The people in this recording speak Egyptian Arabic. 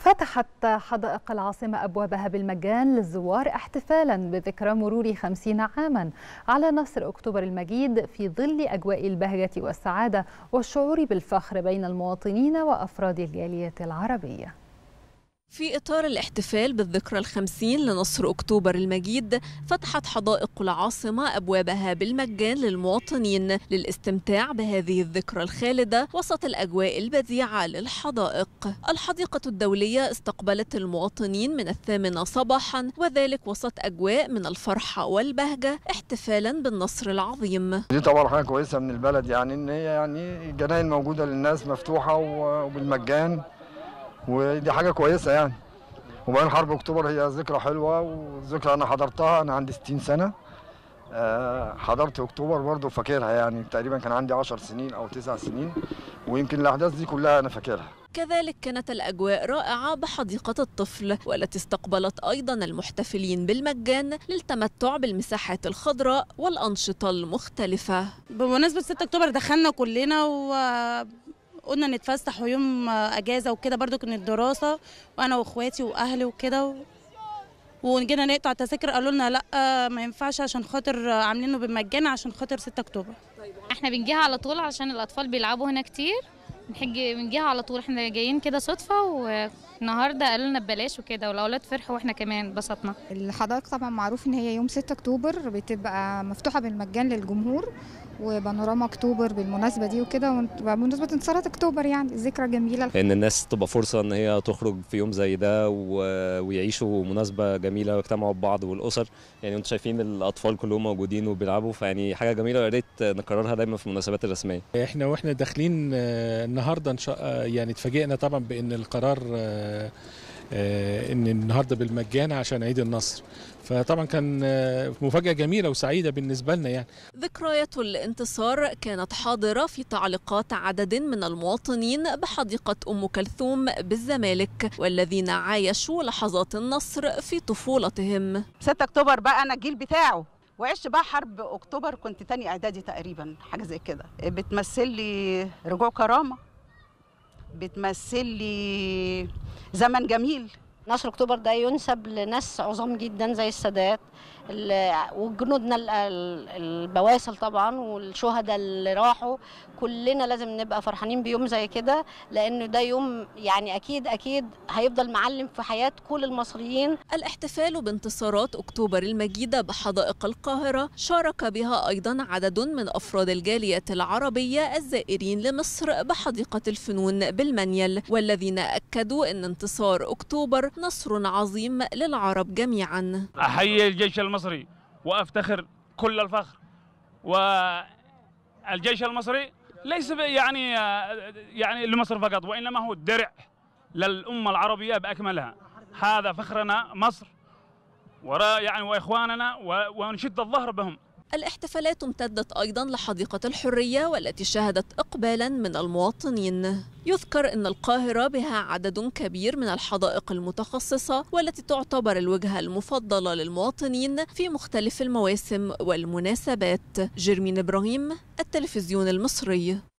فتحت حدائق العاصمة أبوابها بالمجان للزوار احتفالا بذكرى مرور خمسين عاما على نصر أكتوبر المجيد في ظل أجواء البهجة والسعادة والشعور بالفخر بين المواطنين وأفراد الجالية العربية في إطار الاحتفال بالذكرى الخمسين لنصر أكتوبر المجيد فتحت حدائق العاصمة أبوابها بالمجان للمواطنين للاستمتاع بهذه الذكرى الخالدة وسط الأجواء البديعة للحدائق الحديقة الدولية استقبلت المواطنين من الثامنة صباحا وذلك وسط أجواء من الفرحة والبهجة احتفالا بالنصر العظيم دي طبعا حاجة كويسة من البلد يعني إن هي يعني الجناين موجودة للناس مفتوحة وبالمجان ودي حاجه كويسه يعني وبعدين حرب اكتوبر هي ذكرى حلوه وذكرى انا حضرتها انا عندي 60 سنه حضرت اكتوبر برضه فاكرها يعني تقريبا كان عندي 10 سنين او 9 سنين ويمكن الاحداث دي كلها انا فاكرها كذلك كانت الأجواء رائعة بحديقة الطفل والتي استقبلت أيضا المحتفلين بالمجان للتمتع بالمساحات الخضراء والأنشطة المختلفة بمناسبة 6 أكتوبر دخلنا كلنا و قلنا نتفسح ويوم اجازه وكده برضو كانت دراسه وانا واخواتي واهلي وكده و... وجينا نقطع تذاكر قالوا لنا لا ما ينفعش عشان خاطر عاملينه بالمجان عشان خاطر 6 اكتوبر احنا بنجيها على طول عشان الاطفال بيلعبوا هنا كتير بنحج بنجيها على طول احنا جايين كده صدفه والنهارده قالوا لنا ببلاش وكده والاولاد فرحوا واحنا كمان انبسطنا الحدائق طبعا معروف ان هي يوم 6 اكتوبر بتبقى مفتوحه بالمجان للجمهور وبانوراما اكتوبر بالمناسبه دي وكده بمناسبه انتصارات اكتوبر يعني ذكرى جميله ان الناس تبقى فرصه ان هي تخرج في يوم زي ده ويعيشوا مناسبه جميله ويجتمعوا ببعض والاسر يعني انتم شايفين الاطفال كلهم موجودين وبيلعبوا فيعني حاجه جميله ويا ريت نكررها دايما في المناسبات الرسميه احنا واحنا داخلين النهارده ان شاء يعني اتفاجئنا طبعا بان القرار ان النهارده بالمجان عشان عيد النصر فطبعا كان مفاجاه جميله وسعيده بالنسبه لنا يعني ذكريات الانتصار كانت حاضره في تعليقات عدد من المواطنين بحديقه ام كلثوم بالزمالك والذين عايشوا لحظات النصر في طفولتهم 6 اكتوبر بقى انا الجيل بتاعه وعشت بقى حرب اكتوبر كنت تاني اعدادي تقريبا حاجه زي كده بتمثل لي رجوع كرامه بتمثل لي زمن جميل نصر اكتوبر ده ينسب لناس عظام جدا زي السادات وجنودنا البواسل طبعا والشهداء اللي راحوا كلنا لازم نبقى فرحانين بيوم زي كده لان ده يوم يعني اكيد اكيد هيفضل معلم في حياه كل المصريين الاحتفال بانتصارات اكتوبر المجيده بحدائق القاهره شارك بها ايضا عدد من افراد الجاليه العربيه الزائرين لمصر بحديقه الفنون بالمنيل والذين اكدوا ان انتصار اكتوبر نصر عظيم للعرب جميعا احيي الجيش المصري وافتخر كل الفخر والجيش المصري ليس يعني يعني لمصر فقط وانما هو الدرع للامه العربيه باكملها هذا فخرنا مصر وراء يعني واخواننا ونشد الظهر بهم الاحتفالات امتدت أيضا لحديقة الحرية والتي شهدت إقبالا من المواطنين يذكر أن القاهرة بها عدد كبير من الحدائق المتخصصة والتي تعتبر الوجهة المفضلة للمواطنين في مختلف المواسم والمناسبات جيرمين إبراهيم التلفزيون المصري